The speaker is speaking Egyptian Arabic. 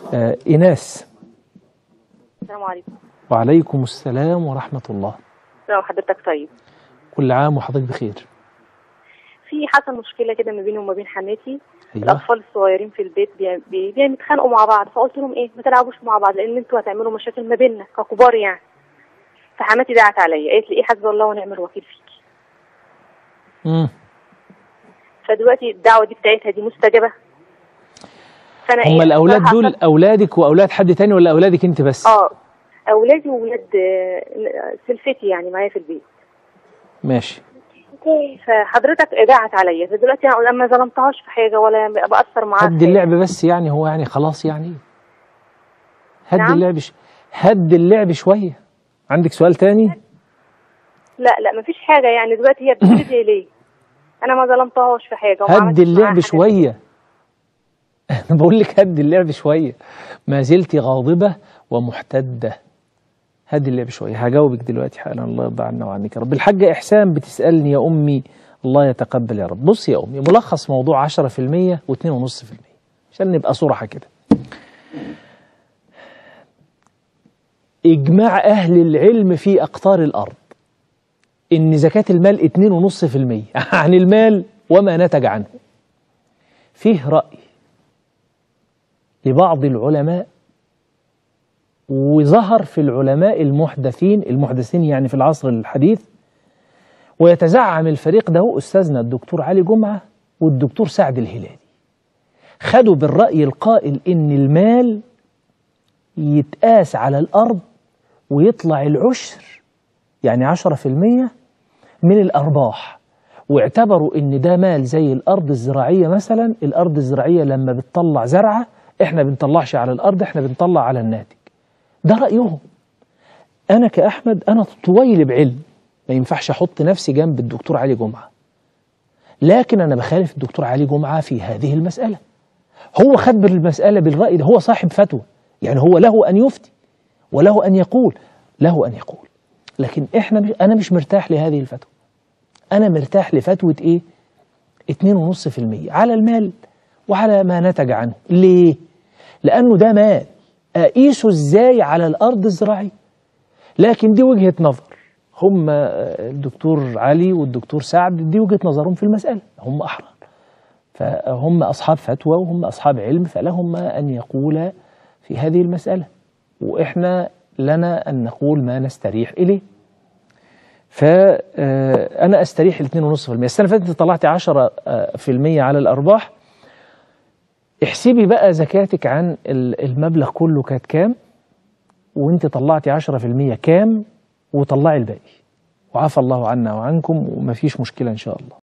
آه إيناس السلام عليكم وعليكم السلام ورحمة الله لو حضرتك طيب كل عام وحضرتك بخير في حصل مشكله كده ما بيني وما بين حماتي أيوة الاطفال الصغيرين في البيت بي- بي- بي- بيتخانقوا مع بعض فقلت لهم ايه ما تلعبوش مع بعض لان انتوا هتعملوا مشاكل ما بيننا ككبار يعني فحماتي دعت عليا قالت لي ايه حسبي الله ونعم الوكيل فيكي مم. فدلوقتي الدعوه دي بتاعتها دي مستجابه فانا هم الأولاد بصراحة دول أولادك وأولاد حد تاني ولا أولادك أنت بس اه اولادي واولاد آه، سلفتي يعني معايا في البيت ماشي فحضرتك دعت عليا فدلوقتي انا ما ظلمتهاش في حاجه ولا باثر معاها هد في حاجة. اللعب بس يعني هو يعني خلاص يعني هد نعم؟ اللعب ش... هد اللعب شوية عندك سؤال تاني لا لا مفيش حاجه يعني دلوقتي هي بتدعي ليه انا ما ظلمتهاش في حاجه وما هد عملتش معاها اللعب حاجة. شوية أنا بقول لك هد اللعب شوية ما زلت غاضبة ومحتدة هد اللعب شوية هجاوبك دلوقتي حالا الله يرضى عنا وعنك يا رب الحاجة إحسان بتسألني يا أمي الله يتقبل يا رب بص يا أمي ملخص موضوع 10% و2.5% عشان نبقى صراحة كده إجماع أهل العلم في أقطار الأرض إن زكاة المال 2.5% عن المال وما نتج عنه فيه رأي لبعض العلماء وظهر في العلماء المحدثين المحدثين يعني في العصر الحديث ويتزعم الفريق ده هو أستاذنا الدكتور علي جمعة والدكتور سعد الهلالي خدوا بالرأي القائل إن المال يتقاس على الأرض ويطلع العشر يعني عشرة في المية من الأرباح واعتبروا إن ده مال زي الأرض الزراعية مثلا الأرض الزراعية لما بتطلع زرعة إحنا بنطلعش على الأرض إحنا بنطلع على الناتج ده رأيهم أنا كأحمد أنا طويل بعلم ما ينفعش أحط نفسي جنب الدكتور علي جمعة لكن أنا بخالف الدكتور علي جمعة في هذه المسألة هو خد بالمسألة بالرأي ده هو صاحب فتوى يعني هو له أن يفتي وله أن يقول له أن يقول لكن إحنا مش أنا مش مرتاح لهذه الفتوى أنا مرتاح لفتوى إيه 2.5% على المال وعلى ما نتج عنه ليه لأنه ده مال أقيسه إزاي على الأرض الزراعية لكن دي وجهة نظر هم الدكتور علي والدكتور سعد دي وجهة نظرهم في المسألة هم أحرار فهم أصحاب فتوى وهم أصحاب علم فلهم أن يقول في هذه المسألة وإحنا لنا أن نقول ما نستريح إليه فأنا أستريح ال 2.5% السنة اللي فاتت طلعت 10% على الأرباح احسبي بقى زكاتك عن المبلغ كله كانت كام وانت طلعتي 10% كام وطلعي الباقي وعفى الله عنا وعنكم ومفيش مشكلة إن شاء الله